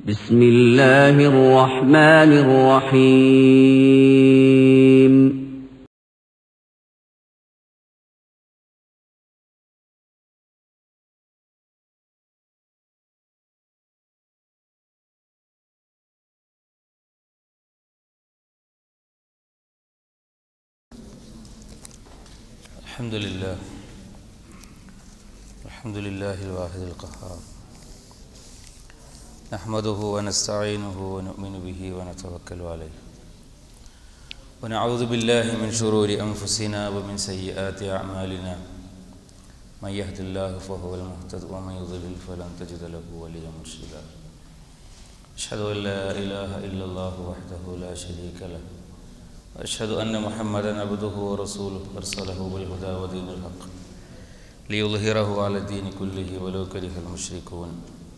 بسم الله الرحمن الرحيم الحمد لله الحمد لله الواحد القهار نحمده ونستعينه ونؤمن به ونتوكل عليه ونعوذ بالله من شرور أنفسنا ومن سيئات أعمالنا من يهد الله فهو المهتد ومن يضلل فلن تجد له وليا مرشدا أشهد أن لا إله إلا الله وحده لا شريك له وأشهد أن محمدا عبده ورسوله أرسله بالهدى ودين الحق ليظهره على الدين كله ولو كره المشركون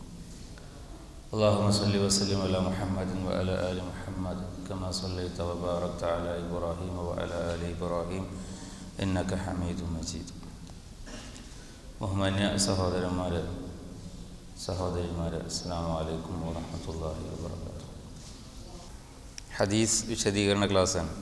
اللهم صل وسلم على محمد وعلى آل محمد كما صليت وباركت على إبراهيم وعلى آل إبراهيم إنك حميد مجيد ബഹുമാന്യ സഹോദരന്മാരെ സഹോദരിമാരെ അസ്സാം വലൈക്കും വാഹമത്തല്ലാഹി വാബർക്കാത്തു ഹദീസ് വിശദീകരണ ക്ലാസ്സാണ്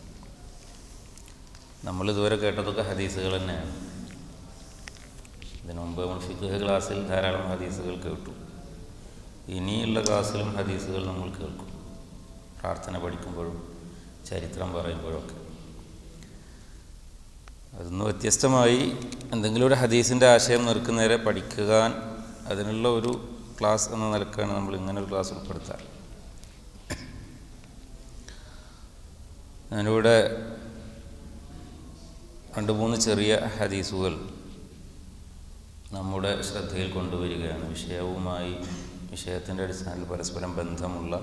നമ്മൾ ഇതുവരെ കേട്ടതൊക്കെ ഹദീസുകൾ തന്നെയാണ് ഇതിനു മുമ്പ് നമ്മൾ ഫിഖ് ക്ലാസ്സിൽ ധാരാളം ഹദീസുകൾ കേട്ടു ഇനിയുള്ള ക്ലാസ്സിലും ഹദീസുകൾ നമ്മൾ കേൾക്കും പ്രാർത്ഥന പഠിക്കുമ്പോഴും ചരിത്രം പറയുമ്പോഴൊക്കെ അതൊന്ന് വ്യത്യസ്തമായി എന്തെങ്കിലും ഒരു ഹദീസിൻ്റെ ആശയം നിൽക്കുന്നവരെ പഠിക്കാൻ അതിനുള്ള ഒരു ക്ലാസ് എന്ന നിലക്കാണ് നമ്മൾ ഇങ്ങനെ ഒരു ക്ലാസ് ഉൾപ്പെടുത്താറ് ഞാനിവിടെ രണ്ട് മൂന്ന് ചെറിയ ഹദീസുകൾ നമ്മുടെ ശ്രദ്ധയിൽ കൊണ്ടുവരികയാണ് വിഷയവുമായി വിഷയത്തിൻ്റെ അടിസ്ഥാനത്തിൽ പരസ്പരം ബന്ധമുള്ള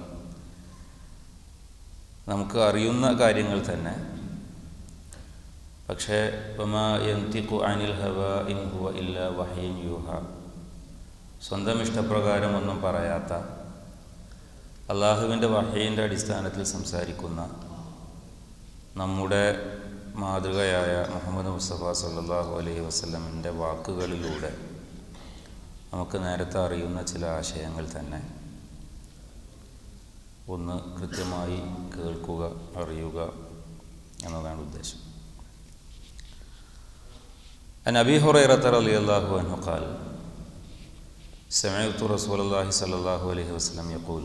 നമുക്ക് അറിയുന്ന കാര്യങ്ങൾ തന്നെ പക്ഷേ വമാ യന്തിഖു അനിൽ ഹവ ഇൻ ഹുവ ഇല്ല വഹയൻ യൂഹ സ്വന്തം ഇഷ്ടപ്രകാരം ഒന്നും പറയാത്ത അള്ളാഹുവിൻ്റെ വഹയിൻ്റെ അടിസ്ഥാനത്തിൽ സംസാരിക്കുന്ന നമ്മുടെ മാതൃകയായ മുഹമ്മദ് മുസ്തഫ സല്ലാഹു അലൈഹി വസ്ലമിൻ്റെ വാക്കുകളിലൂടെ നമുക്ക് നേരത്തെ അറിയുന്ന ചില ആശയങ്ങൾ തന്നെ ഒന്ന് കൃത്യമായി കേൾക്കുക അറിയുക എന്നതാണ് ഉദ്ദേശം عن أبي هريرة رضي الله عنه قال سمعت رسول الله صلى الله عليه وسلم يقول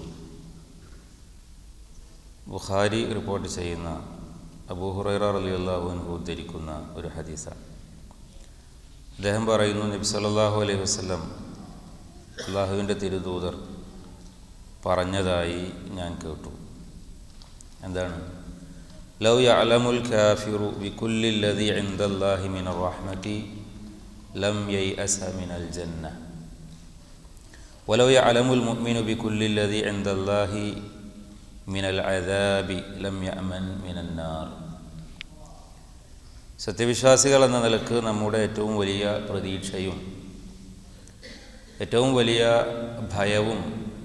ബുഖാരി റിപ്പോർട്ട് ചെയ്യുന്ന അബൂ ഹുറൈറ റലി അള്ളാഹു അൻഹു ഉദ്ധരിക്കുന്ന ഒരു ഹദീസാണ് അദ്ദേഹം പറയുന്നു നബി സല്ലാഹു അലൈഹി വസ്ലം അള്ളാഹുവിൻ്റെ തിരുദൂതർ പറഞ്ഞതായി ഞാൻ കേട്ടു എന്താണ് ലൗ യഅലമുൽ കാഫിറു ബികുല്ലി الذي عند الله من الرحمة لم ييأس من الجنة ولو يعلم المؤمن بكل الذي عند الله من العذاب لم يأمن من النار സത്യവിശ്വാസികൾ എന്ന നിലക്ക് നമ്മുടെ ഏറ്റവും വലിയ പ്രതീക്ഷയും ഏറ്റവും വലിയ ഭയവും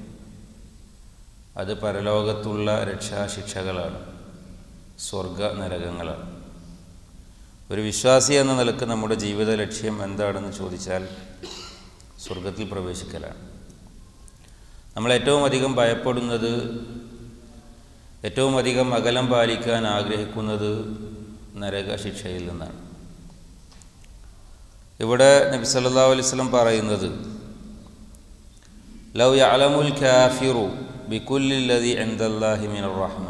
അത് പരലോകത്തുള്ള രക്ഷാശിക്ഷകളാണ് സ്വർഗ നരകങ്ങളാണ് ഒരു വിശ്വാസി എന്ന നിലക്ക് നമ്മുടെ ജീവിത ലക്ഷ്യം എന്താണെന്ന് ചോദിച്ചാൽ സ്വർഗത്തിൽ പ്രവേശിക്കലാണ് നമ്മൾ ഏറ്റവും അധികം ഭയപ്പെടുന്നത് ഏറ്റവും അധികം അകലം പാലിക്കാൻ ആഗ്രഹിക്കുന്നത് നരക ശിക്ഷയിൽ നിന്നാണ് ഇവിടെ നബി സല്ലാ അലൈവലം പറയുന്നത് ലൗ യഅലമുൽ കാഫിറു ബിക്കുല്ലി എന്തല്ലാഹി മിൻ റഹ്മ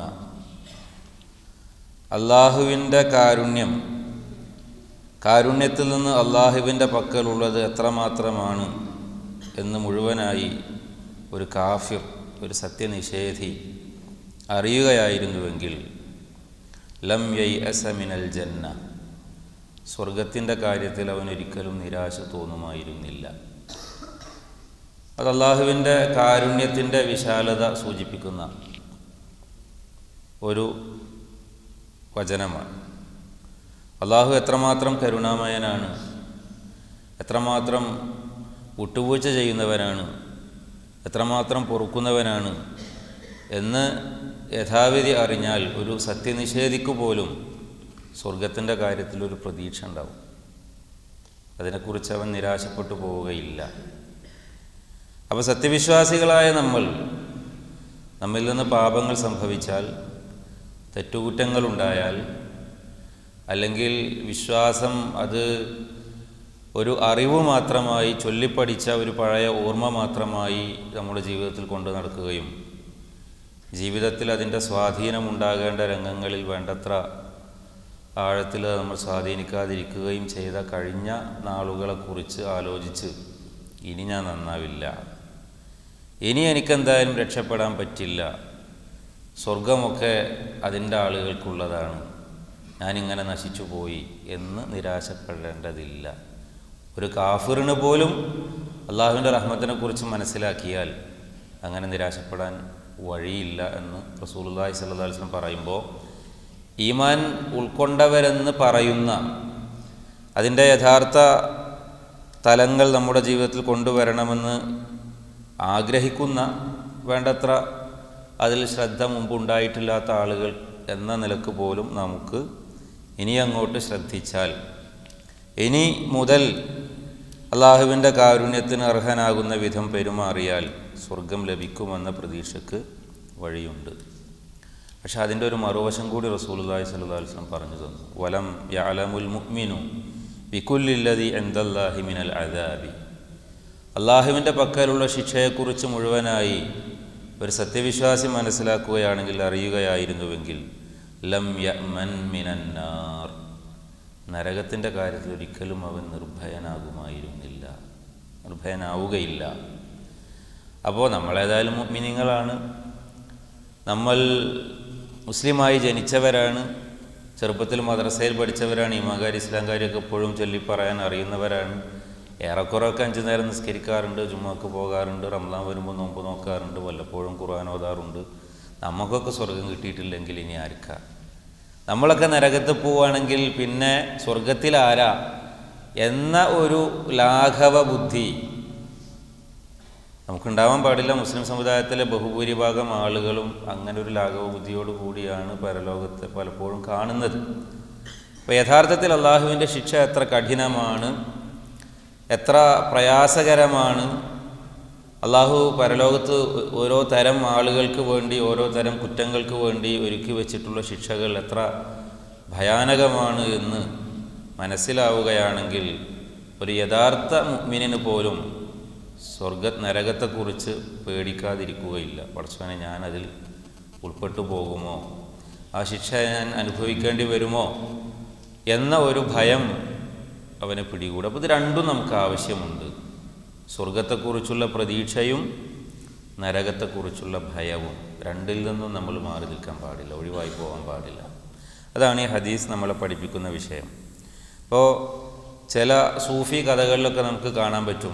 അള്ളാഹുവിൻ്റെ കാരുണ്യം കാരുണ്യത്തിൽ നിന്ന് അള്ളാഹുവിൻ്റെ പക്കലുള്ളത് എത്രമാത്രമാണ് എന്ന് മുഴുവനായി ഒരു കാഫിർ ഒരു സത്യനിഷേധി അറിയുകയായിരുന്നുവെങ്കിൽ ലം യൈ അസമിനൽ ജന്ന സ്വർഗത്തിൻ്റെ കാര്യത്തിൽ അവനൊരിക്കലും നിരാശ തോന്നുമായിരുന്നില്ല അത് അള്ളാഹുവിൻ്റെ കാരുണ്യത്തിൻ്റെ വിശാലത സൂചിപ്പിക്കുന്ന ഒരു വചനമാണ് അള്ളാഹു എത്രമാത്രം കരുണാമയനാണ് എത്രമാത്രം വിട്ടുവീഴ്ച ചെയ്യുന്നവനാണ് എത്രമാത്രം പൊറുക്കുന്നവനാണ് എന്ന് യഥാവിധി അറിഞ്ഞാൽ ഒരു സത്യനിഷേധിക്കു പോലും സ്വർഗത്തിൻ്റെ കാര്യത്തിൽ ഒരു പ്രതീക്ഷ ഉണ്ടാവും അതിനെക്കുറിച്ച് അവൻ നിരാശപ്പെട്ടു പോവുകയില്ല അപ്പോൾ സത്യവിശ്വാസികളായ നമ്മൾ നമ്മിൽ നിന്ന് പാപങ്ങൾ സംഭവിച്ചാൽ തെറ്റുകുറ്റങ്ങളുണ്ടായാൽ അല്ലെങ്കിൽ വിശ്വാസം അത് ഒരു അറിവ് മാത്രമായി ചൊല്ലിപ്പടിച്ച ഒരു പഴയ ഓർമ്മ മാത്രമായി നമ്മുടെ ജീവിതത്തിൽ കൊണ്ടു നടക്കുകയും ജീവിതത്തിൽ അതിൻ്റെ സ്വാധീനം ഉണ്ടാകേണ്ട രംഗങ്ങളിൽ വേണ്ടത്ര ആഴത്തിൽ നമ്മൾ സ്വാധീനിക്കാതിരിക്കുകയും ചെയ്ത കഴിഞ്ഞ നാളുകളെക്കുറിച്ച് ആലോചിച്ച് ഇനി ഞാൻ നന്നാവില്ല ഇനി എനിക്കെന്തായാലും രക്ഷപ്പെടാൻ പറ്റില്ല സ്വർഗമൊക്കെ അതിൻ്റെ ആളുകൾക്കുള്ളതാണ് ഞാനിങ്ങനെ നശിച്ചു പോയി എന്ന് നിരാശപ്പെടേണ്ടതില്ല ഒരു കാഫിറിന് പോലും അള്ളാഹുവിൻ്റെ റഹ്മത്തിനെ കുറിച്ച് മനസ്സിലാക്കിയാൽ അങ്ങനെ നിരാശപ്പെടാൻ വഴിയില്ല എന്ന് റസൂലുള്ളാഹി സ്വല്ലല്ലാഹു അലൈഹി വസല്ലം പറയുമ്പോൾ ഈമാൻ ഉൾക്കൊണ്ടവരെന്ന് പറയുന്ന അതിൻ്റെ യഥാർത്ഥ തലങ്ങൾ നമ്മുടെ ജീവിതത്തിൽ കൊണ്ടുവരണമെന്ന് ആഗ്രഹിക്കുന്ന വേണ്ടത്ര അതിൽ ശ്രദ്ധ മുമ്പ് ഉണ്ടായിട്ടില്ലാത്ത ആളുകൾ എന്ന നിലക്ക് പോലും നമുക്ക് ഇനി അങ്ങോട്ട് ശ്രദ്ധിച്ചാൽ ഇനി മുതൽ അള്ളാഹുവിൻ്റെ കാരുണ്യത്തിന് അർഹനാകുന്ന വിധം പെരുമാറിയാൽ സ്വർഗം ലഭിക്കുമെന്ന പ്രതീക്ഷയ്ക്ക് വഴിയുണ്ട് പക്ഷെ അതിൻ്റെ ഒരു മറുവശം കൂടി റസൂലുള്ളാഹി സ്വല്ലല്ലാഹു അലൈഹി വസല്ലം പറഞ്ഞു തന്നു വലം യഅലമുൽ മുഅ്മിനു ബികുല്ലില്ലദി ഇൻദല്ലാഹി മിനൽ അദാബി അള്ളാഹുവിൻ്റെ പക്കലുള്ള ശിക്ഷയെക്കുറിച്ച് മുഴുവനായി ഒരു സത്യവിശ്വാസി മനസ്സിലാക്കുകയാണെങ്കിൽ അറിയുകയായിരുന്നുവെങ്കിൽ ലം യമൻ മിനന്നാർ നരകത്തിൻ്റെ കാര്യത്തിൽ ഒരിക്കലും അവൻ നിർഭയനാകുമായിരുന്നില്ല നിർഭയനാവുകയില്ല അപ്പോൾ നമ്മളേതായാലും മിനിങ്ങളാണ് നമ്മൾ മുസ്ലിമായി ജനിച്ചവരാണ് ചെറുപ്പത്തിൽ മദ്രസയിൽ പഠിച്ചവരാണ് ഇമാകാരി ഇസ്ലാംകാരിയൊക്കെ എപ്പോഴും ചൊല്ലിപ്പറയാൻ അറിയുന്നവരാണ് ഏറെക്കുറെയൊക്കെ അഞ്ചു നേരം നിസ്കരിക്കാറുണ്ട് ജുമ്മക്ക് പോകാറുണ്ട് റംസാൻ വരുമ്പോൾ നോമ്പ് നോക്കാറുണ്ട് വല്ലപ്പോഴും ഖുർആൻ ഓതാറുണ്ട് നമുക്കൊക്കെ സ്വർഗം കിട്ടിയിട്ടില്ലെങ്കിൽ ഇനി ആർക്കാ നമ്മളൊക്കെ നരകത്ത് പോവുകയാണെങ്കിൽ പിന്നെ സ്വർഗത്തിൽ ആരാ എന്ന ഒരു ലാഘവ ബുദ്ധി നമുക്കുണ്ടാവാൻ പാടില്ല മുസ്ലിം സമുദായത്തിലെ ബഹുഭൂരിഭാഗം ആളുകളും അങ്ങനെ ഒരു ലാഘവ ബുദ്ധിയോട് കൂടിയാണ് പരലോകത്തെ പലപ്പോഴും കാണുന്നത് അപ്പോൾ യഥാർത്ഥത്തിൽ അള്ളാഹുവിൻ്റെ ശിക്ഷ എത്ര കഠിനമാണ് എത്ര പ്രയാസകരമാണ് അള്ളാഹു പരലോകത്ത് ഓരോ തരം ആളുകൾക്ക് വേണ്ടി ഓരോ തരം കുറ്റങ്ങൾക്ക് വേണ്ടി ഒരുക്കി വച്ചിട്ടുള്ള ശിക്ഷകൾ എത്ര ഭയാനകമാണ് എന്ന് മനസ്സിലാവുകയാണെങ്കിൽ ഒരു യഥാർത്ഥ മുഅ്മിനിന് പോലും സ്വർഗ നരകത്തെക്കുറിച്ച് പേടിക്കാതിരിക്കുകയില്ല പടച്ചവനെ ഞാൻ അതിൽ ഉൾപ്പെട്ടു പോകുമോ ആ ശിക്ഷ ഞാൻ അനുഭവിക്കേണ്ടി വരുമോ എന്ന ഒരു ഭയം അവനെ പിടികൂടും അപ്പോൾ ഇത് രണ്ടും നമുക്ക് ആവശ്യമുണ്ട് സ്വർഗത്തെക്കുറിച്ചുള്ള പ്രതീക്ഷയും നരകത്തെക്കുറിച്ചുള്ള ഭയവും രണ്ടിൽ നിന്നും നമ്മൾ മാറി നിൽക്കാൻ പാടില്ല ഒഴിവായി പോകാൻ പാടില്ല അതാണ് ഈ ഹദീസ് നമ്മളെ പഠിപ്പിക്കുന്ന വിഷയം അപ്പോൾ ചില സൂഫി കഥകളിലൊക്കെ നമുക്ക് കാണാൻ പറ്റും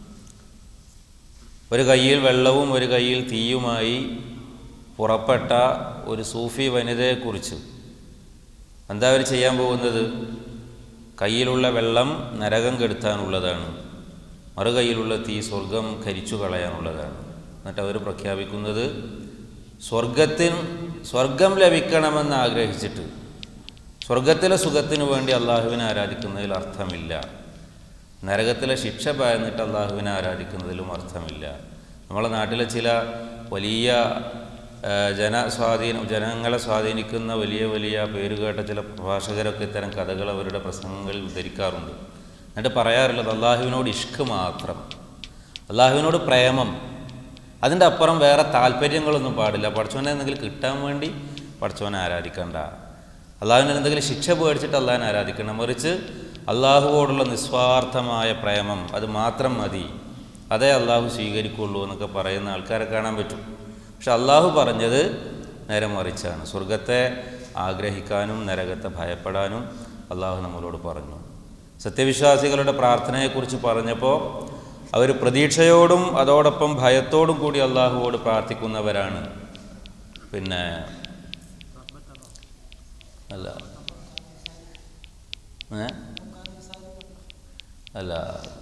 ഒരു കയ്യിൽ വെള്ളവും ഒരു കയ്യിൽ തീയുമായി പുറപ്പെട്ട ഒരു സൂഫി വനിതയെക്കുറിച്ച് എന്താ അവർ ചെയ്യാൻ പോകുന്നത് കയ്യിലുള്ള വെള്ളം നരകം കെടുത്താനുള്ളതാണ് മറു കയ്യിലുള്ള തീ സ്വർഗം കരിച്ചു കളയാനുള്ളതാണ് എന്നിട്ട് അവർ പ്രഖ്യാപിക്കുന്നത് സ്വർഗത്തിന് സ്വർഗം ലഭിക്കണമെന്ന് ആഗ്രഹിച്ചിട്ട് സ്വർഗത്തിലെ സുഖത്തിനു വേണ്ടി അള്ളാഹുവിനെ ആരാധിക്കുന്നതിൽ അർത്ഥമില്ല നരകത്തിലെ ശിക്ഷ ഭയന്നിട്ട് അള്ളാഹുവിനെ ആരാധിക്കുന്നതിലും അർത്ഥമില്ല നമ്മളെ നാട്ടിലെ ചില വലിയ ആ, ജനസ്വാധീനം ജനങ്ങളെ സ്വാധീനിക്കുന്ന വലിയ വലിയ പേരുകേട്ട ചില പ്രഭാഷകരൊക്കെ ഇത്തരം കഥകൾ അവരുടെ പ്രസംഗങ്ങളിൽ ഉദ്ധരിക്കാറുണ്ട് എന്നിട്ട് പറയാറുള്ളത് അള്ളാഹുവിനോട് ഇഷ്ക് മാത്രം അള്ളാഹുവിനോട് പ്രേമം അതിൻ്റെ അപ്പുറം വേറെ താല്പര്യങ്ങളൊന്നും പാടില്ല പഠിച്ചവനെ എന്തെങ്കിലും കിട്ടാൻ വേണ്ടി പഠിച്ചവനെ ആരാധിക്കണ്ട അള്ളാഹുവിന് എന്തെങ്കിലും ശിക്ഷ പേടിച്ചിട്ട് അള്ളാഹിനെ ആരാധിക്കണം മറിച്ച് അള്ളാഹുവോടുള്ള നിസ്വാർത്ഥമായ പ്രേമം അത് മാത്രം മതി അതേ അള്ളാഹു സ്വീകരിക്കുള്ളൂ എന്നൊക്കെ പറയുന്ന ആൾക്കാരെ കാണാൻ പറ്റും പക്ഷെ അള്ളാഹു പറഞ്ഞത് നേരെ മറിച്ചാണ് സ്വർഗത്തെ ആഗ്രഹിക്കാനും നരകത്തെ ഭയപ്പെടാനും അള്ളാഹു നമ്മളോട് പറഞ്ഞു സത്യവിശ്വാസികളുടെ പ്രാർത്ഥനയെക്കുറിച്ച് പറഞ്ഞപ്പോൾ അവർ പ്രതീക്ഷയോടും അതോടൊപ്പം ഭയത്തോടും കൂടി അള്ളാഹുവോട് പ്രാർത്ഥിക്കുന്നവരാണ് പിന്നെ അല്ല ഏ? അല്ല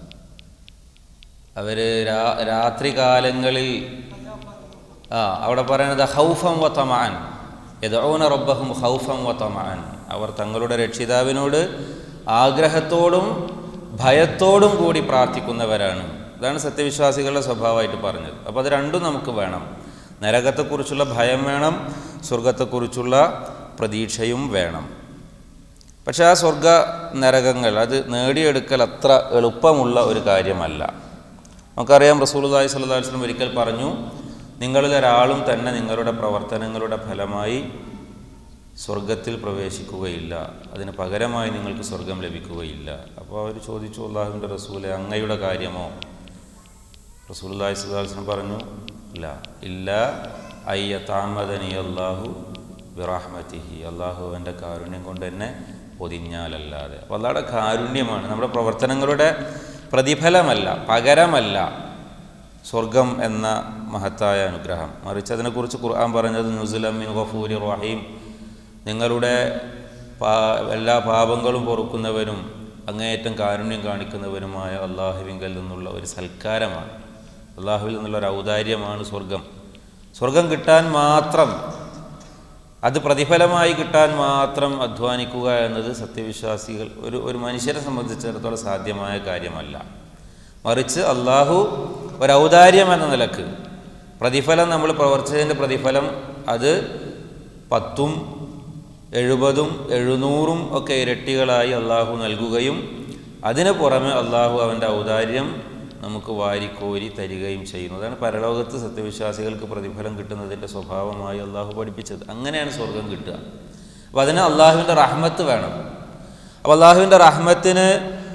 അവർ രാത്രി കാലങ്ങളിൽ ആ അവിടെ പറയുന്നത് ഹൗഫം വ തമാൻ യദഊന റബ്ബഹും ഹൗഫം വ തമാൻ അവർ തങ്ങളുടെ രക്ഷിതാവിനോട് ആഗ്രഹത്തോടും ഭയത്തോടും കൂടി പ്രാർത്ഥിക്കുന്നവരാണ് ഇതാണ് സത്യവിശ്വാസികളുടെ സ്വഭാവമായിട്ട് പറഞ്ഞത് അപ്പോൾ അത് രണ്ടും നമുക്ക് വേണം നരകത്തെക്കുറിച്ചുള്ള ഭയം വേണം സ്വർഗത്തെക്കുറിച്ചുള്ള പ്രതീക്ഷയും വേണം പക്ഷേ ആ സ്വർഗ നരകങ്ങൾ അത് നേടിയെടുക്കൽ അത്ര എളുപ്പമുള്ള ഒരു കാര്യമല്ല നമുക്കറിയാം റസൂലുള്ളാഹി സ്വല്ലല്ലാഹു അലൈഹി വസല്ലം ഒരിക്കൽ പറഞ്ഞു നിങ്ങളിൽ ഒരാളും തന്നെ നിങ്ങളുടെ പ്രവർത്തനങ്ങളുടെ ഫലമായി സ്വർഗത്തിൽ പ്രവേശിക്കുകയില്ല അതിന് പകരമായി നിങ്ങൾക്ക് സ്വർഗം ലഭിക്കുകയില്ല അപ്പോൾ അവർ ചോദിച്ചു അള്ളാഹുവിൻ്റെ റസൂലെ അങ്ങയുടെ കാര്യമോ റസൂലുള്ളാഹി സ്വല്ലല്ലാഹു അലൈഹി വസല്ലം പറഞ്ഞു ഇല്ല ഇല്ല അയ്യ താമദനി അള്ളാഹു ബിറാഹ്മത്തിഹി അള്ളാഹു അവൻ്റെ കാരുണ്യം കൊണ്ട് എന്നെ പൊതിഞ്ഞാലല്ലാതെ അപ്പോൾ അള്ളാഹുടെ കാരുണ്യമാണ് നമ്മുടെ പ്രവർത്തനങ്ങളുടെ പ്രതിഫലമല്ല പകരമല്ല സ്വർഗം എന്ന മഹത്തായ അനുഗ്രഹം മറിച്ച് അതിനെക്കുറിച്ച് ഖുർആൻ പറഞ്ഞത് നുസുലമിൻ ഗഫൂരി റഹീം നിങ്ങളുടെ പാ എല്ലാ പാപങ്ങളും പൊറുക്കുന്നവനും അങ്ങേയറ്റം കാരുണ്യം കാണിക്കുന്നവനുമായ അള്ളാഹുവിങ്കൽ നിന്നുള്ള ഒരു സൽക്കാരമാണ് അള്ളാഹുവിൽ നിന്നുള്ള ഒരു ഔദാര്യമാണ് സ്വർഗം സ്വർഗം കിട്ടാൻ മാത്രം അത് പ്രതിഫലമായി കിട്ടാൻ മാത്രം അധ്വാനിക്കുക എന്നത് സത്യവിശ്വാസികൾ ഒരു ഒരു മനുഷ്യരെ സംബന്ധിച്ചിടത്തോളം സാധ്യമായ കാര്യമല്ല മറിച്ച് അള്ളാഹു ഒരു ഔദാര്യം എന്ന നിലക്ക് പ്രതിഫലം നമ്മൾ പ്രവർത്തിച്ചതിൻ്റെ പ്രതിഫലം അത് പത്തും എഴുപതും എഴുന്നൂറും ഒക്കെ ഇരട്ടികളായി അള്ളാഹു നൽകുകയും അതിന് പുറമെ അള്ളാഹു അവൻ്റെ ഔദാര്യം നമുക്ക് വാരിക്കോരി തരികയും ചെയ്യുന്നതാണ് പരലോകത്ത് സത്യവിശ്വാസികൾക്ക് പ്രതിഫലം കിട്ടുന്നതിൻ്റെ സ്വഭാവമായി അള്ളാഹു പഠിപ്പിച്ചത് അങ്ങനെയാണ് സ്വർഗം കിട്ടുക അപ്പോൾ അതിന് അള്ളാഹുവിൻ്റെ റഹ്മത്ത് വേണം അപ്പോൾ അള്ളാഹുവിൻ്റെ റഹ്മത്തിന്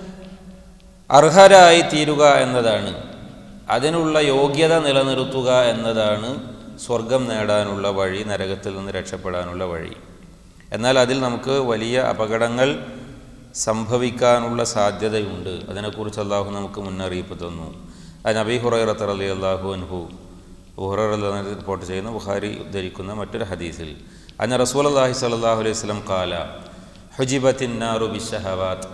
അർഹരായി തീരുക എന്നതാണ് അതിനുള്ള യോഗ്യത നിലനിർത്തുക എന്നതാണ് സ്വർഗം നേടാനുള്ള വഴി നരകത്തിൽ നിന്ന് രക്ഷപ്പെടാനുള്ള വഴി എന്നാൽ അതിൽ നമുക്ക് വലിയ അപകടങ്ങൾ സംഭവിക്കാനുള്ള സാധ്യതയുണ്ട് അതിനെക്കുറിച്ച് അള്ളാഹു നമുക്ക് മുന്നറിയിപ്പ് തന്നു അത് നബി ഹുറൈറത്ത് അലി അള്ളാഹു അൻഹു ഹുറൈറ റിപ്പോർട്ട് ചെയ്യുന്ന ബുഖാരി ഉദ്ധരിക്കുന്ന മറ്റൊരു ഹദീസിൽ അന്ന റസൂൽ അള്ളാഹി സലാഹു അലൈഹി സ്വലം കാല ഹുജിബത്തിന്നാറു ബിഷഹവാത്ത്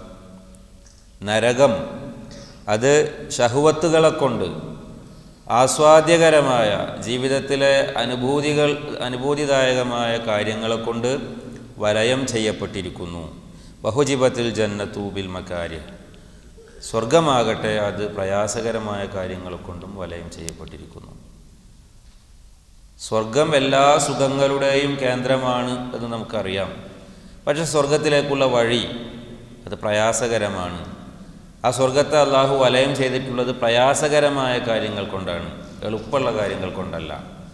നരകം അത് ഷഹുവത്തുകളെ കൊണ്ട് ആസ്വാദ്യകരമായ ജീവിതത്തിലെ അനുഭൂതികൾ അനുഭൂതിദായകമായ കാര്യങ്ങളെ കൊണ്ട് വലയം ചെയ്യപ്പെട്ടിരിക്കുന്നു ബഹുജിബത്തിൽ ജന്നത്തു ബിൽ മക്കാര്യ സ്വർഗമാകട്ടെ അത് പ്രയാസകരമായ കാര്യങ്ങളെ കൊണ്ടും വലയം ചെയ്യപ്പെട്ടിരിക്കുന്നു സ്വർഗം എല്ലാ സുഖങ്ങളുടെയും കേന്ദ്രമാണ് എന്ന് നമുക്കറിയാം പക്ഷെ സ്വർഗത്തിലേക്കുള്ള വഴി അത് പ്രയാസകരമാണ് ആ സ്വർഗത്തെ അള്ളാഹു വലയം ചെയ്തിട്ടുള്ളത് പ്രയാസകരമായ കാര്യങ്ങൾ കൊണ്ടാണ് എളുപ്പമുള്ള കാര്യങ്ങൾ കൊണ്ടല്ല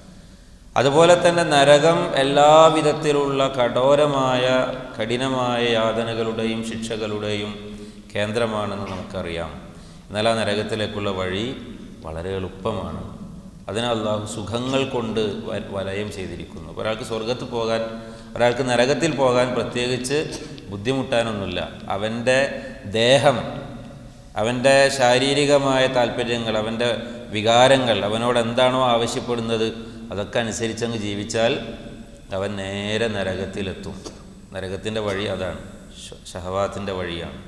അതുപോലെ തന്നെ നരകം എല്ലാവിധത്തിലുള്ള കഠോരമായ കഠിനമായ യാതനകളുടെയും ശിക്ഷകളുടെയും കേന്ദ്രമാണെന്ന് നമുക്കറിയാം എന്നാൽ ആ നരകത്തിലേക്കുള്ള വഴി വളരെ എളുപ്പമാണ് അതിന് അള്ളാഹു സുഖങ്ങൾ കൊണ്ട് വ- വലയം ചെയ്തിരിക്കുന്നു ഒരാൾക്ക് സ്വർഗത്ത് പോകാൻ ഒരാൾക്ക് നരകത്തിൽ പോകാൻ പ്രത്യേകിച്ച് ബുദ്ധിമുട്ടാനൊന്നുമില്ല അവൻ്റെ ദേഹം അവൻ്റെ ശാരീരികമായ താല്പര്യങ്ങൾ അവൻ്റെ വികാരങ്ങൾ അവനോട് എന്താണോ ആവശ്യപ്പെടുന്നത് അതൊക്കെ അനുസരിച്ചങ്ങ് ജീവിച്ചാൽ അവൻ നേരെ നരകത്തിലെത്തും നരകത്തിൻ്റെ വഴി അതാണ് ഷ- ഷഹവാത്തിൻ്റെ വഴിയാണ്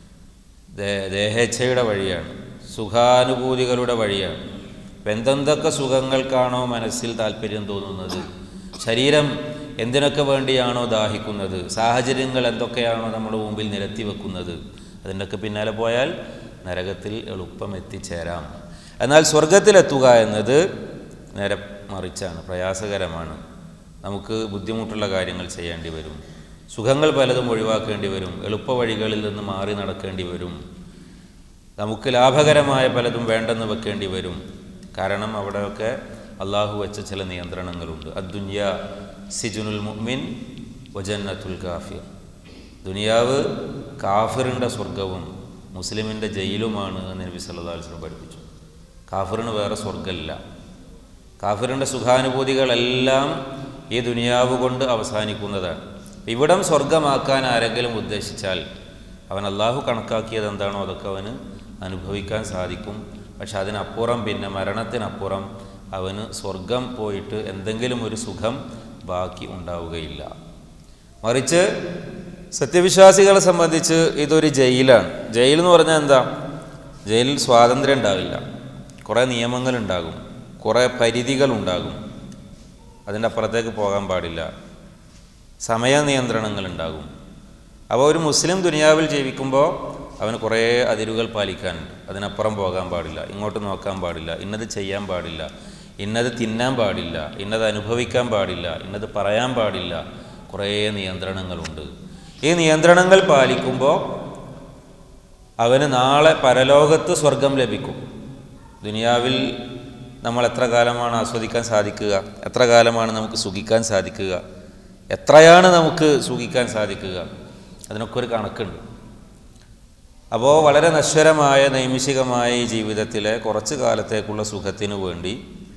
ദേ- ദേഹേച്ഛയുടെ വഴിയാണ് സുഖാനുഭൂതികളുടെ വഴിയാണ് അപ്പം എന്തെന്തൊക്കെ സുഖങ്ങൾക്കാണോ മനസ്സിൽ താല്പര്യം തോന്നുന്നത് ശരീരം എന്തിനൊക്കെ വേണ്ടിയാണോ ദാഹിക്കുന്നത് സാഹചര്യങ്ങൾ എന്തൊക്കെയാണോ നമ്മുടെ മുമ്പിൽ നിരത്തി വെക്കുന്നത് അതിൻ്റെയൊക്കെ പിന്നാലെ പോയാൽ നരകത്തിൽ എളുപ്പം എത്തിച്ചേരാം എന്നാൽ സ്വർഗത്തിലെത്തുക എന്നത് നേരെ മറിച്ചാണ് പ്രയാസകരമാണ് നമുക്ക് ബുദ്ധിമുട്ടുള്ള കാര്യങ്ങൾ ചെയ്യേണ്ടി വരും സുഖങ്ങൾ പലതും ഒഴിവാക്കേണ്ടി വരും എളുപ്പ വഴികളിൽ നിന്ന് മാറി നടക്കേണ്ടി വരും നമുക്ക് ലാഭകരമായ പലതും വേണ്ടെന്ന് വെക്കേണ്ടി വരും കാരണം അവിടെയൊക്കെ അള്ളാഹു വെച്ച ചില നിയന്ത്രണങ്ങളുണ്ട് അദ്ദുന്യ സിജുനുൽ മുഅ്മിൻ വജന്നത്തുൽ കാഫിർ ദുനിയാവ് കാഫിറിൻ്റെ സ്വർഗവും മുസ്ലിമിൻ്റെ ജയിലുമാണ് എന്ന് നബി സല്ലല്ലാഹു അലൈഹി വസല്ലം പഠിപ്പിച്ചു കാഫിറിന് വേറെ സ്വർഗ്ഗമില്ല കാഫിറിൻ്റെ സുഖാനുഭൂതികളെല്ലാം ഈ ദുനിയാവ് കൊണ്ട് അവസാനിക്കുന്നതാണ് ഇവിടം സ്വർഗമാക്കാൻ ആരെങ്കിലും ഉദ്ദേശിച്ചാൽ അവൻ അള്ളാഹു കണക്കാക്കിയത് എന്താണോ അതൊക്കെ അവന് അനുഭവിക്കാൻ സാധിക്കും പക്ഷെ അതിനപ്പുറം പിന്നെ മരണത്തിനപ്പുറം അവന് സ്വർഗം പോയിട്ട് എന്തെങ്കിലും ഒരു സുഖം ബാക്കി ഉണ്ടാവുകയില്ല മറിച്ച് സത്യവിശ്വാസികളെ സംബന്ധിച്ച് ഇതൊരു ജയിലാണ് ജയിൽ എന്ന് പറഞ്ഞാൽ എന്താ ജയിലിൽ സ്വാതന്ത്ര്യം ഉണ്ടാവില്ല കുറേ നിയമങ്ങളുണ്ടാകും കുറേ പരിധികളുണ്ടാകും അതിൻ്റെ അപ്പുറത്തേക്ക് പോകാൻ പാടില്ല സമയ നിയന്ത്രണങ്ങളുണ്ടാകും അപ്പോൾ ഒരു മുസ്ലിം ദുനിയാവിൽ ജീവിക്കുമ്പോൾ അവന് കുറേ അതിരുകൾ പാലിക്കാനുണ്ട് അതിനപ്പുറം പോകാൻ പാടില്ല ഇങ്ങോട്ട് നോക്കാൻ പാടില്ല ഇന്നത് ചെയ്യാൻ പാടില്ല ഇന്നത് തിന്നാൻ പാടില്ല ഇന്നത് അനുഭവിക്കാൻ പാടില്ല ഇന്നത് പറയാൻ പാടില്ല കുറേ നിയന്ത്രണങ്ങളുണ്ട് ഈ നിയന്ത്രണങ്ങൾ പാലിക്കുമ്പോൾ അവന് നാളെ പരലോകത്ത് സ്വർഗം ലഭിക്കും ദുനിയാവിൽ നമ്മൾ എത്ര കാലമാണ് ആസ്വദിക്കാൻ സാധിക്കുക എത്ര കാലമാണ് നമുക്ക് സുഖിക്കാൻ സാധിക്കുക എത്രയാണ് നമുക്ക് സുഖിക്കാൻ സാധിക്കുക അതിനൊക്കെ ഒരു കണക്കുണ്ട് അപ്പോൾ വളരെ നശ്വരമായ നൈമിഷികമായ ഈ ജീവിതത്തിലെ കുറച്ച് കാലത്തേക്കുള്ള സുഖത്തിനു വേണ്ടി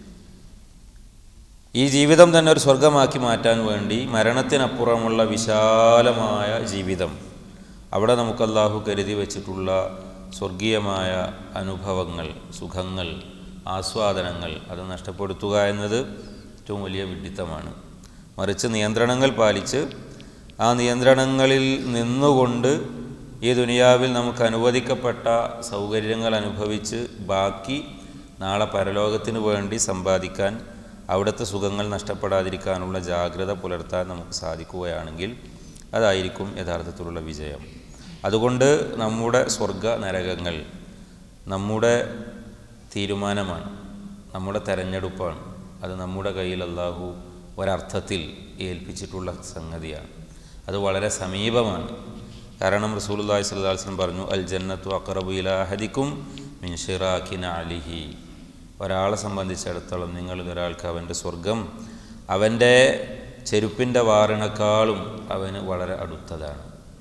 ഈ ജീവിതം തന്നെ ഒരു സ്വർഗമാക്കി മാറ്റാൻ വേണ്ടി മരണത്തിനപ്പുറമുള്ള വിശാലമായ ജീവിതം അവിടെ നമുക്ക് അള്ളാഹു കരുതി വച്ചിട്ടുള്ള സ്വർഗീയമായ അനുഭവങ്ങൾ സുഖങ്ങൾ ആസ്വാദനങ്ങൾ അത് നഷ്ടപ്പെടുത്തുക എന്നത് ഏറ്റവും വലിയ വിഡിത്തമാണ് മറിച്ച് നിയന്ത്രണങ്ങൾ പാലിച്ച് ആ നിയന്ത്രണങ്ങളിൽ നിന്നുകൊണ്ട് ഈ ദുനിയാവിൽ നമുക്ക് അനുവദിക്കപ്പെട്ട സൗകര്യങ്ങൾ അനുഭവിച്ച് ബാക്കി നാളെ പരലോകത്തിന് വേണ്ടി സമ്പാദിക്കാൻ അവിടുത്തെ സുഖങ്ങൾ നഷ്ടപ്പെടാതിരിക്കാനുള്ള ജാഗ്രത പുലർത്താൻ നമുക്ക് സാധിക്കുകയാണെങ്കിൽ അതായിരിക്കും യഥാർത്ഥത്തിലുള്ള വിജയം അതുകൊണ്ട് നമ്മുടെ സ്വർഗ നരകങ്ങൾ നമ്മുടെ തീരുമാനമാണ് നമ്മുടെ തെരഞ്ഞെടുപ്പാണ് അത് നമ്മുടെ കയ്യിൽ അള്ളാഹു ഒരർത്ഥത്തിൽ ഏൽപ്പിച്ചിട്ടുള്ള സംഗതിയാണ് അത് വളരെ സമീപമാണ് കാരണം റസൂലുള്ളാഹി സ്വല്ലല്ലാഹു അലൈഹി വസല്ലം പറഞ്ഞു അൽ ജന്നത്തു അഖറബു ഇലാ അഹദിക്കും മിൻ ഷിറാഖിന അലിഹി ഒരാളെ സംബന്ധിച്ചിടത്തോളം നിങ്ങളിൽ ഒരാൾക്ക് അവൻ്റെ സ്വർഗം അവൻ്റെ ചെരുപ്പിൻ്റെ വാറിനേക്കാളും അവന് വളരെ അടുത്തതാണ്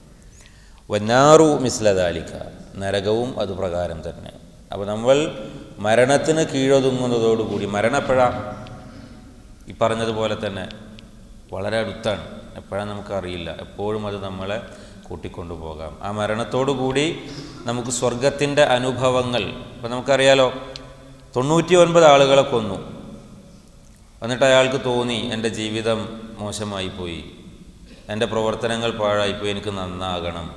വന്നാറു മിസ്ലദാലിക്ക നരകവും അത് പ്രകാരം തന്നെ അപ്പോൾ നമ്മൾ മരണത്തിന് കീഴൊതുങ്ങുന്നതോടുകൂടി മരണപ്പഴ ഈ പറഞ്ഞതുപോലെ തന്നെ വളരെ അടുത്താണ് എപ്പോഴാണ് നമുക്കറിയില്ല എപ്പോഴും അത് നമ്മളെ കൂട്ടിക്കൊണ്ടു പോകാം ആ മരണത്തോടു കൂടി നമുക്ക് സ്വർഗത്തിൻ്റെ അനുഭവങ്ങൾ ഇപ്പം നമുക്കറിയാലോ തൊണ്ണൂറ്റി ഒൻപത് ആളുകളെ കൊന്നു എന്നിട്ട് അയാൾക്ക് തോന്നി എൻ്റെ ജീവിതം മോശമായി പോയി എൻ്റെ പ്രവർത്തനങ്ങൾ പാഴായിപ്പോയി എനിക്ക് നന്നാകണം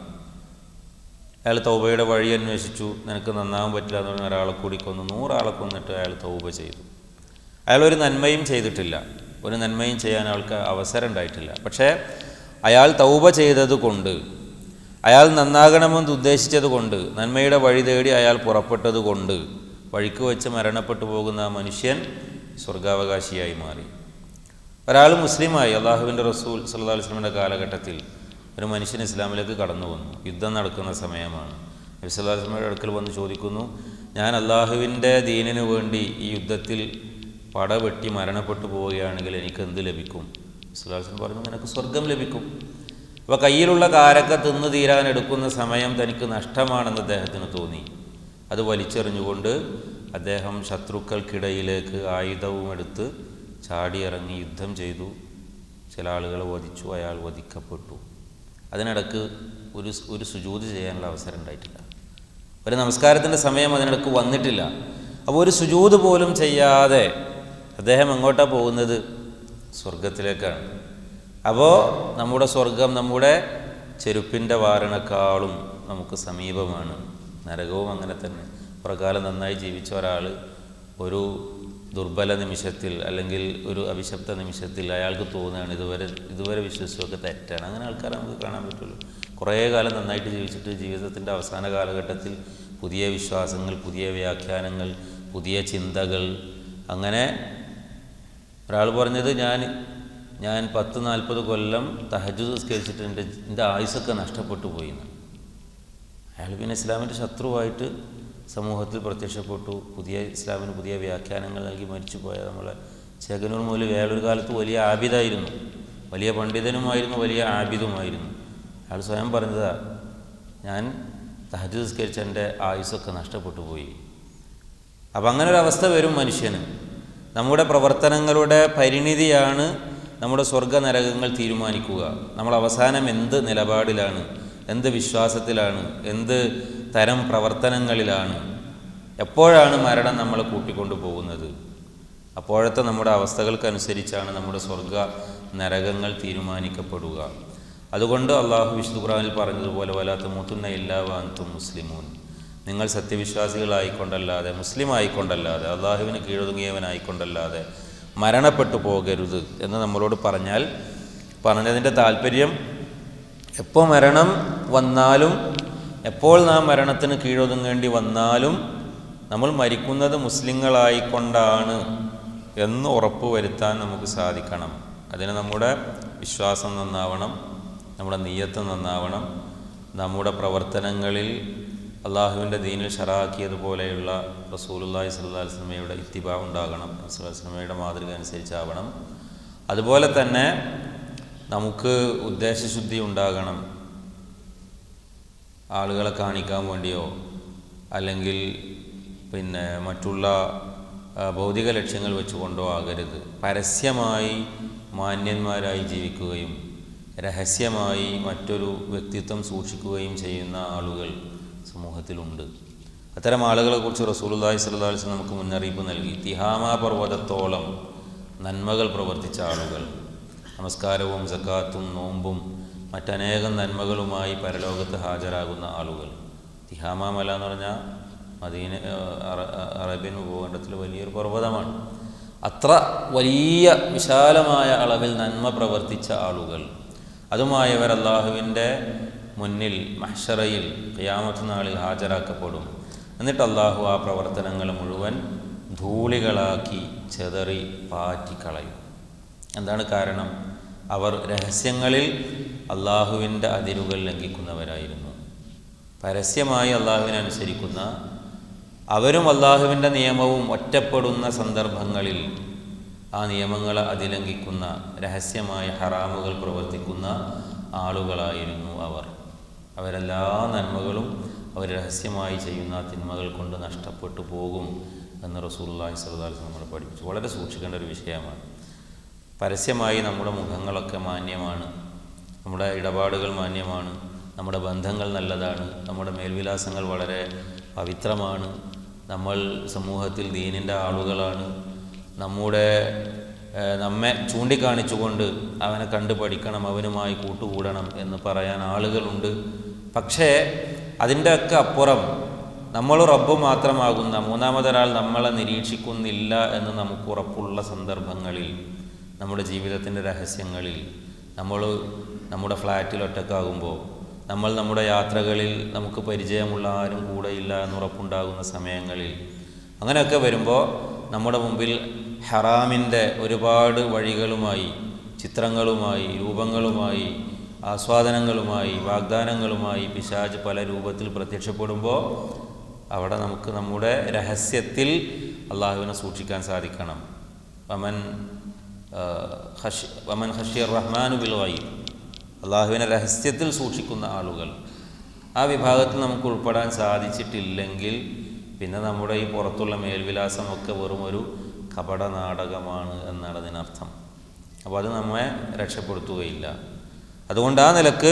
അയാൾ തൗബയുടെ വഴി അന്വേഷിച്ചു നിനക്ക് നന്നാകാൻ പറ്റില്ല എന്ന് പറഞ്ഞ ഒരാളെ കൂടി കൊന്നു നൂറാളെ കൊന്നിട്ട് അയാൾ തൗബ ചെയ്തു അയാൾ ഒരു നന്മയും ചെയ്തിട്ടില്ല ഒരു നന്മയും ചെയ്യാൻ അയാൾക്ക് അവസരം ഉണ്ടായിട്ടില്ല പക്ഷേ അയാൾ തൗബ ചെയ്തത് കൊണ്ട് അയാൾ നന്നാകണമെന്ന് ഉദ്ദേശിച്ചത് കൊണ്ട് നന്മയുടെ വഴി തേടി അയാൾ പുറപ്പെട്ടത് കൊണ്ട് വഴിക്ക് വെച്ച് മരണപ്പെട്ടു പോകുന്ന ആ മനുഷ്യൻ സ്വർഗാവകാശിയായി മാറി ഒരാൾ മുസ്ലിമായി അള്ളാഹുവിൻ്റെ റസൂൽ സല്ലാ വസ്ലമിൻ്റെ കാലഘട്ടത്തിൽ ഒരു മനുഷ്യൻ ഇസ്ലാമിലേക്ക് കടന്നു വന്നു യുദ്ധം നടക്കുന്ന സമയമാണ് നബി സല്ലാ വസ്ലമയുടെ അടുക്കൽ വന്ന് ചോദിക്കുന്നു ഞാൻ അള്ളാഹുവിൻ്റെ ദീനിനു വേണ്ടി ഈ യുദ്ധത്തിൽ പടവെട്ടി മരണപ്പെട്ടു പോവുകയാണെങ്കിൽ എനിക്ക് എന്ത് ലഭിക്കും സുലാസ്ലം പറഞ്ഞു നിനക്ക് സ്വർഗം ലഭിക്കും അപ്പോൾ കയ്യിലുള്ള കാരക്ക തിന്നു തീരാൻ എടുക്കുന്ന സമയം തനിക്ക് നഷ്ടമാണെന്ന് അദ്ദേഹത്തിന് തോന്നി അത് വലിച്ചെറിഞ്ഞുകൊണ്ട് അദ്ദേഹം ശത്രുക്കൾക്കിടയിലേക്ക് ആയുധവും എടുത്ത് ചാടിയിറങ്ങി യുദ്ധം ചെയ്തു ചില ആളുകളെ വധിച്ചു അയാൾ വധിക്കപ്പെട്ടു അതിനിടക്ക് ഒരു ഒരു സുജൂത് ചെയ്യാനുള്ള അവസരം ഉണ്ടായിട്ടില്ല ഒരു നമസ്കാരത്തിൻ്റെ സമയം അതിനിടക്ക് വന്നിട്ടില്ല അപ്പോൾ ഒരു സുജൂത് പോലും ചെയ്യാതെ അദ്ദേഹം എങ്ങോട്ടാണ് പോകുന്നത് സ്വർഗത്തിലേക്കാണ് അപ്പോൾ നമ്മുടെ സ്വർഗം നമ്മുടെ ചെരുപ്പിൻ്റെ വാരണക്കാളും നമുക്ക് സമീപമാണ് നരകവും അങ്ങനെ തന്നെ പ്രകാലം നന്നായി ജീവിച്ച ഒരാൾ ഒരു ദുർബല നിമിഷത്തിൽ അല്ലെങ്കിൽ ഒരു അവിശബ്ദ നിമിഷത്തിൽ അയാൾക്ക് തോന്നുകയാണ് ഇതുവരെ ഇതുവരെ വിശ്വസിച്ചൊക്കെ തെറ്റാണ് അങ്ങനെ ആൾക്കാരെ നമുക്ക് കാണാൻ പറ്റുള്ളൂ കുറേ കാലം നന്നായിട്ട് ജീവിച്ചിട്ട് ജീവിതത്തിൻ്റെ അവസാന കാലഘട്ടത്തിൽ പുതിയ വിശ്വാസങ്ങൾ പുതിയ വ്യാഖ്യാനങ്ങൾ പുതിയ ചിന്തകൾ അങ്ങനെ ഒരാൾ പറഞ്ഞത് ഞാൻ ഞാൻ പത്ത് നാൽപ്പത് കൊല്ലം തഹജു നിസ്കരിച്ചിട്ട് എൻ്റെ എൻ്റെ ആയുസൊക്കെ നഷ്ടപ്പെട്ടു പോയി എന്ന് അയാൾ പിന്നെ ഇസ്ലാമിൻ്റെ ശത്രുവായിട്ട് സമൂഹത്തിൽ പ്രത്യക്ഷപ്പെട്ടു പുതിയ ഇസ്ലാമിന് പുതിയ വ്യാഖ്യാനങ്ങൾ നൽകി മരിച്ചുപോയ നമ്മളെ ചേകനൂർ മുതൽ വേറൊരു കാലത്ത് വലിയ ആബിദായിരുന്നു വലിയ പണ്ഡിതനുമായിരുന്നു വലിയ ആബിദുമായിരുന്നു അയാൾ സ്വയം പറഞ്ഞതാ ഞാൻ തഹജു നിസ്കരിച്ച എൻ്റെ ആയുസ്സൊക്കെ നഷ്ടപ്പെട്ടു പോയി അപ്പം അങ്ങനെ ഒരു അവസ്ഥ വരും മനുഷ്യന് നമ്മുടെ പ്രവർത്തനങ്ങളുടെ പരിണിതിയാണ് നമ്മുടെ സ്വർഗ നരകങ്ങൾ തീരുമാനിക്കുക നമ്മൾ അവസാനം എന്ത് നിലപാടിലാണ് എന്ത് വിശ്വാസത്തിലാണ് എന്ത് തരം പ്രവർത്തനങ്ങളിലാണ് എപ്പോഴാണ് മരണം നമ്മളെ കൂട്ടിക്കൊണ്ടു പോകുന്നത് അപ്പോഴത്തെ നമ്മുടെ അവസ്ഥകൾക്കനുസരിച്ചാണ് നമ്മുടെ സ്വർഗ നരകങ്ങൾ തീരുമാനിക്കപ്പെടുക അതുകൊണ്ട് അള്ളാഹു വിശുദ്ധ ഖുറാനിൽ പറഞ്ഞതുപോലെ വലാത്ത മൂത്തുന്ന ഇല്ലാ വാന്തും മുസ്ലിമൂൻ നിങ്ങൾ സത്യവിശ്വാസികളായിക്കൊണ്ടല്ലാതെ മുസ്ലിം ആയിക്കൊണ്ടല്ലാതെ അള്ളാഹുവിന് കീഴൊതുങ്ങിയവനായിക്കൊണ്ടല്ലാതെ മരണപ്പെട്ടു പോകരുത് എന്ന് നമ്മളോട് പറഞ്ഞാൽ പറഞ്ഞതിൻ്റെ താല്പര്യം എപ്പോൾ മരണം വന്നാലും എപ്പോൾ നാം മരണത്തിന് കീഴൊതുങ്ങേണ്ടി വന്നാലും നമ്മൾ മരിക്കുന്നത് മുസ്ലിങ്ങളായിക്കൊണ്ടാണ് എന്ന് ഉറപ്പ് വരുത്താൻ നമുക്ക് സാധിക്കണം അതിന് നമ്മുടെ വിശ്വാസം നന്നാവണം നമ്മുടെ നീയത്ത് നന്നാവണം നമ്മുടെ പ്രവർത്തനങ്ങളിൽ അള്ളാഹുവിൻ്റെ ദീനിൽ ഷറാക്കിയതുപോലെയുള്ള റസൂലുല്ലാഹി സ്വല്ലല്ലാഹി അലൈഹി വസല്ലമയുടെ ഇത്തിബാ ഉണ്ടാകണം റസൂൽ വസ്ലമയുടെ മാതൃക അനുസരിച്ചാവണം അതുപോലെ തന്നെ നമുക്ക് ഉദ്ദേശശുദ്ധി ഉണ്ടാകണം ആളുകളെ കാണിക്കാൻ വേണ്ടിയോ അല്ലെങ്കിൽ പിന്നെ മറ്റുള്ള ആ, ഭൗതിക ലക്ഷ്യങ്ങൾ വെച്ചുകൊണ്ടോ ആകരുത് പരസ്യമായി മാന്യന്മാരായി ജീവിക്കുകയും രഹസ്യമായി മറ്റൊരു വ്യക്തിത്വം സൂക്ഷിക്കുകയും ചെയ്യുന്ന ആളുകൾ സമൂഹത്തിലുണ്ട് അത്തരം ആളുകളെക്കുറിച്ച് റസൂലുള്ളാഹി സ്വല്ലല്ലാഹി അലൈഹി വസല്ലം നമുക്ക് മുന്നറിയിപ്പ് നൽകി തിഹാമ പർവ്വതത്തോളം നന്മകൾ പ്രവർത്തിച്ച ആളുകൾ നമസ്കാരവും സക്കാത്തും നോമ്പും മറ്റനേകം നന്മകളുമായി പരലോകത്ത് ഹാജരാകുന്ന ആളുകൾ തിഹാമ മല എന്ന് പറഞ്ഞാൽ മദീന അറ- അറേബ്യൻ ഭൂഖണ്ഡത്തിൽ വലിയൊരു പർവ്വതമാണ് അത്ര വലിയ വിശാലമായ അളവിൽ നന്മ പ്രവർത്തിച്ച ആളുകൾ അതുമായവർ അള്ളാഹുവിൻ്റെ മുന്നിൽ മഹ്ഷറയിൽ ഖിയാമത്ത് നാളിൽ ഹാജരാക്കപ്പെടും എന്നിട്ട് അള്ളാഹു ആ പ്രവർത്തനങ്ങൾ മുഴുവൻ ധൂളികളാക്കി ചെതറി പാറ്റിക്കളയും എന്താണ് കാരണം അവർ രഹസ്യങ്ങളിൽ അള്ളാഹുവിൻ്റെ അതിരുകൾ ലംഘിക്കുന്നവരായിരുന്നു പരസ്യമായി അള്ളാഹുവിനെ അനുസരിക്കുന്ന അവരും അള്ളാഹുവിൻ്റെ നിയമവും ഒറ്റപ്പെടുന്ന സന്ദർഭങ്ങളിൽ ആ നിയമങ്ങളെ അതിലംഘിക്കുന്ന രഹസ്യമായ ഹറാമുകൾ പ്രവർത്തിക്കുന്ന ആളുകളായിരുന്നു അവർ അവരെല്ലാ നന്മകളും അവർ രഹസ്യമായി ചെയ്യുന്ന തിന്മകൾ കൊണ്ട് നഷ്ടപ്പെട്ടു പോകും എന്ന് റസൂലുള്ളാഹി സ്വല്ലല്ലാഹി അലൈഹി വസല്ലം നമ്മൾ പഠിപ്പിച്ചു വളരെ സൂക്ഷിക്കേണ്ട ഒരു വിഷയമാണ് പരസ്യമായി നമ്മുടെ മുഖങ്ങളൊക്കെ മാന്യമാണ് നമ്മുടെ ഇടപാടുകൾ മാന്യമാണ് നമ്മുടെ ബന്ധങ്ങൾ നല്ലതാണ് നമ്മുടെ മേൽവിലാസങ്ങൾ വളരെ പവിത്രമാണ് നമ്മൾ സമൂഹത്തിൽ ദീനിൻ്റെ ആളുകളാണ് നമ്മുടെ ഏഹ്, നമ്മെ ചൂണ്ടിക്കാണിച്ചുകൊണ്ട് അവനെ കണ്ടു പഠിക്കണം അവനുമായി കൂട്ടുകൂടണം എന്ന് പറയാൻ ആളുകളുണ്ട് പക്ഷേ അതിൻ്റെയൊക്കെ അപ്പുറം നമ്മൾ റബ്ബ് മാത്രമാകുന്ന മൂന്നാമതൊരാൾ നമ്മളെ നിരീക്ഷിക്കുന്നില്ല എന്ന് നമുക്ക് ഉറപ്പുള്ള സന്ദർഭങ്ങളിൽ നമ്മുടെ ജീവിതത്തിൻ്റെ രഹസ്യങ്ങളിൽ നമ്മൾ നമ്മുടെ ഫ്ലാറ്റിൽ ഒറ്റക്കാകുമ്പോൾ നമ്മൾ നമ്മുടെ യാത്രകളിൽ നമുക്ക് പരിചയമുള്ള ആരും കൂടെയില്ല എന്നുറപ്പുണ്ടാകുന്ന സമയങ്ങളിൽ അങ്ങനെയൊക്കെ വരുമ്പോൾ നമ്മുടെ മുമ്പിൽ ഹറാമിൻ്റെ ഒരുപാട് വഴികളുമായി ചിത്രങ്ങളുമായി രൂപങ്ങളുമായി ആസ്വാദനങ്ങളുമായി വാഗ്ദാനങ്ങളുമായി പിശാജ് പല രൂപത്തിൽ പ്രത്യക്ഷപ്പെടുമ്പോൾ അവിടെ നമുക്ക് നമ്മുടെ രഹസ്യത്തിൽ അള്ളാഹുവിനെ സൂക്ഷിക്കാൻ സാധിക്കണം വമൻ ആ, ഹഷ് വമൻ ഹഷിയർ റഹ്മാനു ബിൽ ഗൈബ് അള്ളാഹുവിനെ രഹസ്യത്തിൽ സൂക്ഷിക്കുന്ന ആളുകൾ ആ വിഭാഗത്തിൽ നമുക്ക് ഉൾപ്പെടാൻ സാധിച്ചിട്ടില്ലെങ്കിൽ പിന്നെ നമ്മുടെ ഈ പുറത്തുള്ള മേൽവിലാസമൊക്കെ വെറും ഒരു കപട നാടകമാണ് എന്നാണ് അതിനർത്ഥം അപ്പോൾ അത് നമ്മെ രക്ഷപ്പെടുത്തുകയില്ല അതുകൊണ്ട് ആ നിലക്ക്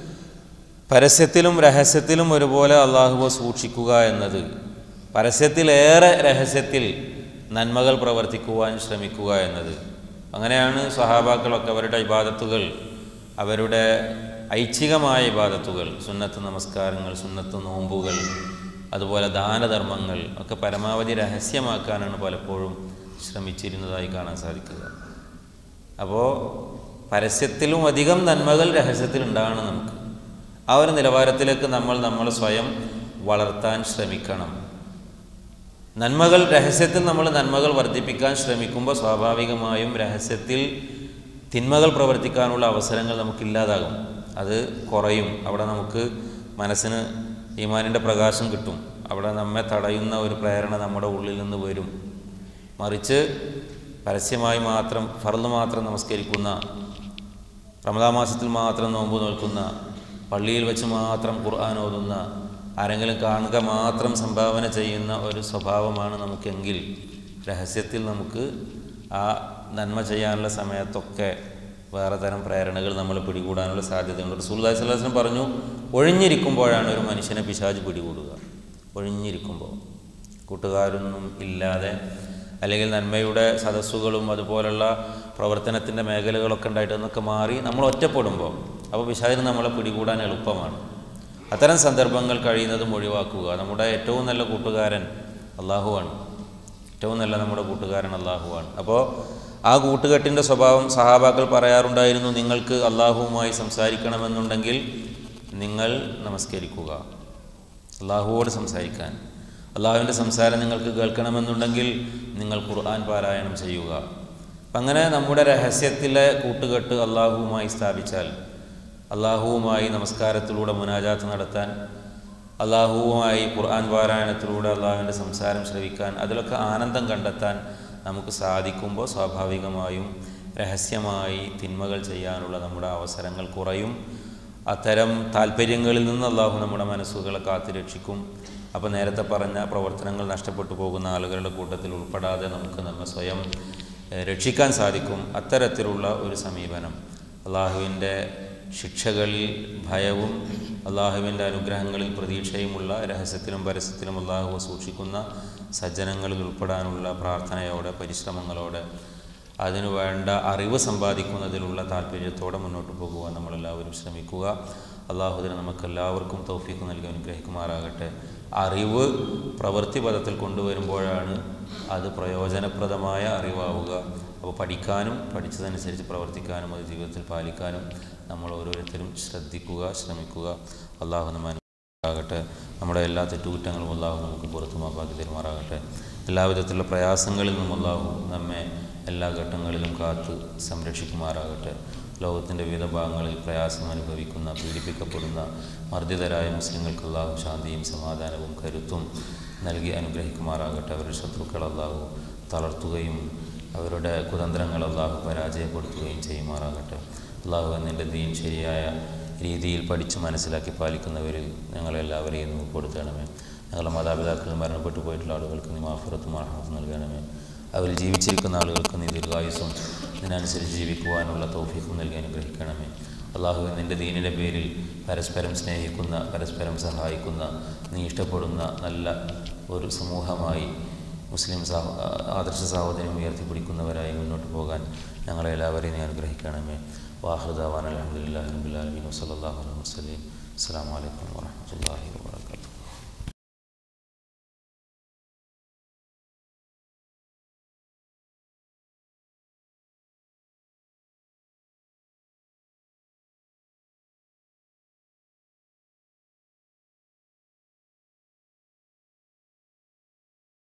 പരസ്യത്തിലും രഹസ്യത്തിലും ഒരുപോലെ അള്ളാഹുവെ സൂക്ഷിക്കുക എന്നത് പരസ്യത്തിലേറെ രഹസ്യത്തിൽ നന്മകൾ പ്രവർത്തിക്കുവാൻ ശ്രമിക്കുക എന്നത് അങ്ങനെയാണ് സ്വഹാബാക്കളൊക്കെ അവരുടെ ഇബാദത്തുകൾ അവരുടെ ഐച്ഛികമായ ഇബാദത്തുകൾ സുന്നത്ത് നമസ്കാരങ്ങൾ സുന്നത്ത് നോമ്പുകൾ അതുപോലെ ദാനധർമ്മങ്ങൾ ഒക്കെ പരമാവധി രഹസ്യമാക്കാനാണ് പലപ്പോഴും ശ്രമിച്ചിരുന്നതായി കാണാൻ സാധിക്കുക അപ്പോൾ പരസ്യത്തിലും അധികം നന്മകൾ രഹസ്യത്തിൽ ഉണ്ടാകണം നമുക്ക് ആ ഒരു നിലവാരത്തിലേക്ക് നമ്മൾ നമ്മൾ സ്വയം വളർത്താൻ ശ്രമിക്കണം നന്മകൾ രഹസ്യത്തിൽ നമ്മൾ നന്മകൾ വർദ്ധിപ്പിക്കാൻ ശ്രമിക്കുമ്പോൾ സ്വാഭാവികമായും രഹസ്യത്തിൽ തിന്മകൾ പ്രവർത്തിക്കാനുള്ള അവസരങ്ങൾ നമുക്കില്ലാതാകും അത് കുറയും അവിടെ നമുക്ക് മനസ്സിന് ഈമാനിൻ്റെ പ്രകാശം കിട്ടും അവിടെ നമ്മെ തടയുന്ന ഒരു പ്രേരണ നമ്മുടെ ഉള്ളിൽ നിന്ന് വരും മറിച്ച് പരസ്യമായി മാത്രം ഫർദ് മാത്രം നമസ്കരിക്കുന്ന റമദാ മാസത്തിൽ മാത്രം നോമ്പ് നോൽക്കുന്ന പള്ളിയിൽ വെച്ച് മാത്രം ഖുർആൻ ഓതുന്ന ആരെങ്കിലും കാണുക മാത്രം സംഭാവന ചെയ്യുന്ന ഒരു സ്വഭാവമാണ് നമുക്കെങ്കിൽ രഹസ്യത്തിൽ നമുക്ക് ആ നന്മ ചെയ്യാനുള്ള സമയത്തൊക്കെ വേറെ തരം പ്രേരണകൾ നമ്മൾ പിടികൂടാനുള്ള സാധ്യതയുണ്ട് റസൂലുള്ളാഹി സ്വല്ലല്ലാഹു അലൈഹി വസല്ലം പറഞ്ഞു ഒഴിഞ്ഞിരിക്കുമ്പോഴാണ് ഒരു മനുഷ്യനെ പിശാജ് പിടികൂടുക ഒഴിഞ്ഞിരിക്കുമ്പോൾ കൂട്ടുകാരൊന്നും ഇല്ലാതെ അല്ലെങ്കിൽ നന്മയുടെ സദസ്സുകളും അതുപോലുള്ള പ്രവർത്തനത്തിൻ്റെ മേഖലകളൊക്കെ ഉണ്ടായിട്ട് എന്നൊക്കെ മാറി നമ്മൾ ഒറ്റപ്പെടുമ്പോൾ അപ്പോൾ പിശാചിന് നമ്മളെ പിടികൂടാൻ എളുപ്പമാണ് അത്തരം സന്ദർഭങ്ങൾ കഴിയുന്നതും ഒഴിവാക്കുക നമ്മുടെ ഏറ്റവും നല്ല കൂട്ടുകാരൻ അള്ളാഹുവാണ് ഏറ്റവും നല്ല നമ്മുടെ കൂട്ടുകാരൻ അള്ളാഹുവാണ് അപ്പോൾ ആ കൂട്ടുകെട്ടിൻ്റെ സ്വഭാവം സഹാബാക്കൾ പറയാറുണ്ടായിരുന്നു നിങ്ങൾക്ക് അള്ളാഹുവുമായി സംസാരിക്കണമെന്നുണ്ടെങ്കിൽ നിങ്ങൾ നമസ്കരിക്കുക അള്ളാഹുവോട് സംസാരിക്കാൻ അള്ളാഹുവിൻ്റെ സംസാരം നിങ്ങൾക്ക് കേൾക്കണമെന്നുണ്ടെങ്കിൽ നിങ്ങൾ ഖുർആൻ പാരായണം ചെയ്യുക അപ്പം അങ്ങനെ നമ്മുടെ രഹസ്യത്തിലെ കൂട്ടുകെട്ട് അള്ളാഹുവുമായി സ്ഥാപിച്ചാൽ അള്ളാഹുവുമായി നമസ്കാരത്തിലൂടെ മുനാജാത്ത് നടത്താൻ അള്ളാഹുവുമായി ഖുർആൻ പാരായണത്തിലൂടെ അള്ളാഹുവിൻ്റെ സംസാരം ശ്രവിക്കാൻ അതിലൊക്കെ ആനന്ദം കണ്ടെത്താൻ നമുക്ക് സാധിക്കുമ്പോൾ സ്വാഭാവികമായും രഹസ്യമായി തിന്മകൾ ചെയ്യാനുള്ള നമ്മുടെ അവസരങ്ങൾ കുറയും അത്തരം താല്പര്യങ്ങളിൽ നിന്ന് അള്ളാഹു നമ്മുടെ മനസ്സുകളെ കാത്തുരക്ഷിക്കും അപ്പോൾ നേരത്തെ പറഞ്ഞ പ്രവർത്തനങ്ങൾ നഷ്ടപ്പെട്ടു പോകുന്ന ആളുകളുടെ കൂട്ടത്തിൽ ഉൾപ്പെടാതെ നമുക്ക് നമ്മെ സ്വയം ഏഹ്, രക്ഷിക്കാൻ സാധിക്കും അത്തരത്തിലുള്ള ഒരു സമീപനം അള്ളാഹുവിൻ്റെ ശിക്ഷകളിൽ ഭയവും അള്ളാഹുവിൻ്റെ അനുഗ്രഹങ്ങളിൽ പ്രതീക്ഷയുമുള്ള രഹസ്യത്തിലും പരസ്യത്തിലും അള്ളാഹു സൂക്ഷിക്കുന്ന സജ്ജനങ്ങളിൽ ഉൾപ്പെടാനുള്ള പ്രാർത്ഥനയോടെ പരിശ്രമങ്ങളോടെ അതിനു വേണ്ട അറിവ് സമ്പാദിക്കുന്നതിലുള്ള താല്പര്യത്തോടെ മുന്നോട്ട് പോകുവാൻ നമ്മളെല്ലാവരും ശ്രമിക്കുക അള്ളാഹുദിനെ നമുക്കെല്ലാവർക്കും തൗഫീഖ് നൽകി അനുഗ്രഹിക്കുമാറാകട്ടെ അറിവ് പ്രവൃത്തി പദത്തിൽ കൊണ്ടുവരുമ്പോഴാണ് അത് പ്രയോജനപ്രദമായ അറിവാവുക അപ്പോൾ പഠിക്കാനും പഠിച്ചതനുസരിച്ച് പ്രവർത്തിക്കാനും അത് ജീവിതത്തിൽ പാലിക്കാനും നമ്മൾ ഓരോരുത്തരും ശ്രദ്ധിക്കുക ശ്രമിക്കുക അള്ളാഹു നമ്മ ആകട്ടെ നമ്മുടെ എല്ലാ തെറ്റുകുറ്റങ്ങളും അള്ളാഹു നമുക്ക് പുറത്തുമാക്കി തരുമാറാകട്ടെ എല്ലാവിധത്തിലുള്ള പ്രയാസങ്ങളിൽ നിന്നും അള്ളാഹു നമ്മെ എല്ലാ ഘട്ടങ്ങളിലും കാത്ത് സംരക്ഷിക്കുമാറാകട്ടെ ലോകത്തിൻ്റെ വിവിധ ഭാഗങ്ങളിൽ പ്രയാസം അനുഭവിക്കുന്ന പീഡിപ്പിക്കപ്പെടുന്ന മർദ്ദിതരായ മുസ്ലിങ്ങൾക്ക് അള്ളാഹു ശാന്തിയും സമാധാനവും കരുത്തും നൽകി അനുഗ്രഹിക്കുമാറാകട്ടെ അവരുടെ ശത്രുക്കൾ അള്ളാഹു തളർത്തുകയും അവരുടെ കുതന്ത്രങ്ങൾ അള്ളാഹു പരാജയപ്പെടുത്തുകയും ചെയ്യുമാറാകട്ടെ അള്ളാഹു എന്നിൻ്റെ ദീൻ ശരിയായ രീതിയിൽ പഠിച്ച് മനസ്സിലാക്കി പാലിക്കുന്നവരിൽ ഞങ്ങളെല്ലാവരെയും നീ ഉൾപ്പെടുത്തണമേ ഞങ്ങളുടെ മാതാപിതാക്കൾ മരണപ്പെട്ടു പോയിട്ടുള്ള ആളുകൾക്ക് നീ മാഫറത്തും അർഹത്തും നൽകണമേ അവരിൽ ജീവിച്ചിരിക്കുന്ന ആളുകൾക്ക് നീ ദീർഘായുസും ഇതിനനുസരിച്ച് ജീവിക്കുവാനുള്ള തൗഫീഖും നൽകി അനുഗ്രഹിക്കണമേ അള്ളാഹു നിൻ്റെ ദീനിൻ്റെ പേരിൽ പരസ്പരം സ്നേഹിക്കുന്ന പരസ്പരം സഹായിക്കുന്ന നീ ഇഷ്ടപ്പെടുന്ന നല്ല ഒരു സമൂഹമായി മുസ്ലിം സഹ ആദർശ സഹോദരം ഉയർത്തിപ്പിടിക്കുന്നവരായി മുന്നോട്ട് പോകാൻ ഞങ്ങളെ എല്ലാവരെയും നീ അനുഗ്രഹിക്കണമേ വാഹൃദാവാൻ അലഹമുല്ലാ റബുലാലമീൻ വസല്ലാഹു വസ്ലീം അസ്സാം വലൈക്കും വാഹമത്തല്ലാഹി വാബർക്കാത്തു